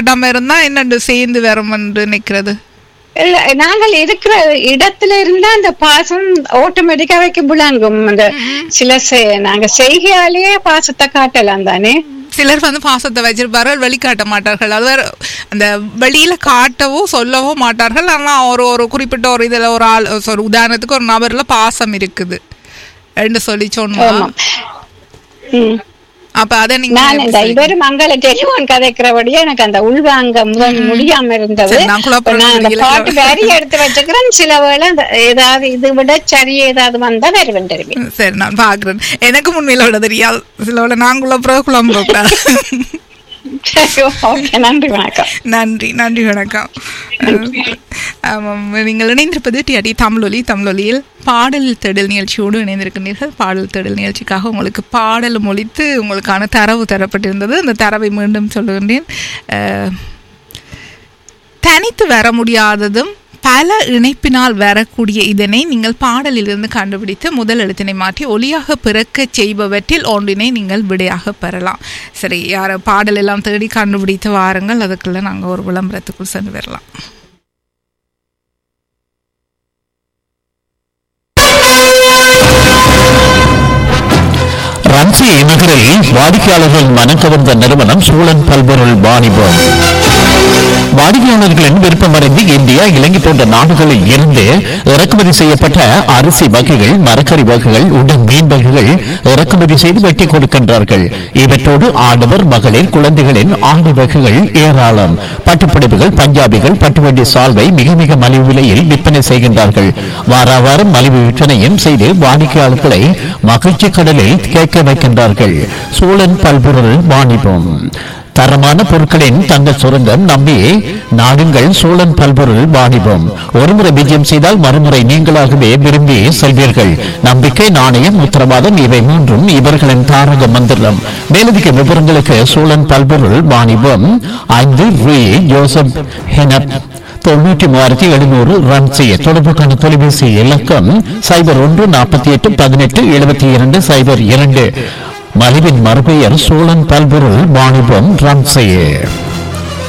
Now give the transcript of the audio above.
வழிகாட்டாம இருந்தா என்னண்டு சேர்ந்து வரும் என்று நினைக்கிறது இல்ல நாங்கள் இருக்கிற இடத்துல இருந்தா அந்த பாசம் ஆட்டோமேட்டிக்கா வைக்க புழங்கும் அந்த சில செ- நாங்க செய்கையாலேயே பாசத்தை காட்டலாம் தானே சிலர் வந்து பாசத்தை வச்சிருப்பார்கள் வெளிக்காட்ட மாட்டார்கள் அது வேற அந்த வெளியில காட்டவோ சொல்லவோ மாட்டார்கள் ஆனா ஒரு ஒரு குறிப்பிட்ட ஒரு இதுல ஒரு ஆள் ஒரு உதாரணத்துக்கு ஒரு நபர்ல பாசம் இருக்குது என்று சொல்லி சொன்னா ஆமாம். ம். அப்ப அதை நீங்க நான் எப்படி இந்த சொல்லி- இவரு மங்கள டெலிஃபோன் கதைக்கிறபடியே எனக்கு அந்த உள்வாங்க முதல் முடியாம இருந்தது சரி, நான் குழப்பம் இப்ப நான் அந்த இல்ல. பாட்டு வரி எடுத்து வச்சுக்கிறேன் சில வேளை அந்த ஏதாவது இது விட சரி ஏதாவது வந்தா வருவேன் திரும்பி சரி நான் பாக்குறேன் எனக்கு முன்னில விட தெரியாது சில விட நாங்குள்ள பிறகு குழம்புறக்கூடாது ஓகே நன்றி வணக்கம் நன்றி நன்றி வணக்கம் ஆமாம் நீங்கள் இணைந்திருப்பது டிஆர்டி தமிழொலி தமிழொலியில் பாடல் தேடல் நிகழ்ச்சியோடு இணைந்திருக்கின்றீர்கள் பாடல் தேடல் நிகழ்ச்சிக்காக உங்களுக்கு பாடல் மொழித்து உங்களுக்கான தரவு தரப்பட்டிருந்தது அந்த தரவை மீண்டும் சொல்லுகின்றேன் அஹ், தனித்து வர முடியாததும் பல இணைப்பினால் வரக்கூடிய இதனை நீங்கள் பாடலிலிருந்து கண்டுபிடித்து முதல் எழுத்தினை மாற்றி ஒலியாக பிறக்கச் செய்பவற்றில் ஒன்றினை நீங்கள் விடையாக பெறலாம் சரி யார பாடல் எல்லாம் தேடி கண்டுபிடித்து வாருங்கள் அதுக்குள்ள நாங்கள் ஒரு விளம்பரத்துக்குள் சென்று வரலாம் ரன்சி நகரில் வாடிக்கையாளர்கள் மனம் கவர்ந்த நிறுவனம் சூழன் பல்பொருள் வாணிபம் வாடிக்கையாளர்களின் விருப்பமறிந்து இந்தியா இலங்கை போன்ற நாடுகளில் இருந்து இறக்குமதி செய்யப்பட்ட அரிசி வகைகள் மரக்கறி வகைகள் உடன் மீன் வகைகள் இறக்குமதி செய்து வெட்டி கொடுக்கின்றார்கள் இவற்றோடு ஆடவர் மகளிர் குழந்தைகளின் ஆண்டு வகைகள் ஏராளம் பட்டுப்புடவைகள் பஞ்சாபிகள் பட்டுவண்டி சால்வை மிக மிக மலிவு விலையில் விற்பனை செய்கின்றார்கள் வாரா வாரம் மலிவு விற்பனையும் செய்து வாடிக்கையாளர்களை மகிழ்ச்சி கடலில் கேட்க வைக்கின்றார்கள் சூழன் பல்பொருள் வாணிபம் தரமான பொருட்களின் தங்கள் சுரங்கம் நம்பி நாடுங்கள் சோழன் பல்பொருள் வாணிபம் ஒருமுறை விஜயம் செய்தால் மறுமுறை நீங்களாகவே விரும்பி செல்வீர்கள் நம்பிக்கை நாணயம் உத்தரவாதம் இவை மூன்றும் இவர்களின் தாரக மந்திரம் மேலதிக விவரங்களுக்கு சோழன் பல்பொருள் வாணிபம் ஐந்து ரூ ஜோசப் ஹெனப் தொண்ணூற்றி மூவாயிரத்தி எழுநூறு ரன் செய்ய தொடர்புக்கான தொலைபேசி இலக்கம் சைபர் ஒன்று நாற்பத்தி எட்டு பதினெட்டு எழுபத்தி இரண்டு சைபர் இரண்டு மலிவின் மறுபெயர் சோழன் பல்பொருள் வாணிபம் ரன் செய்ய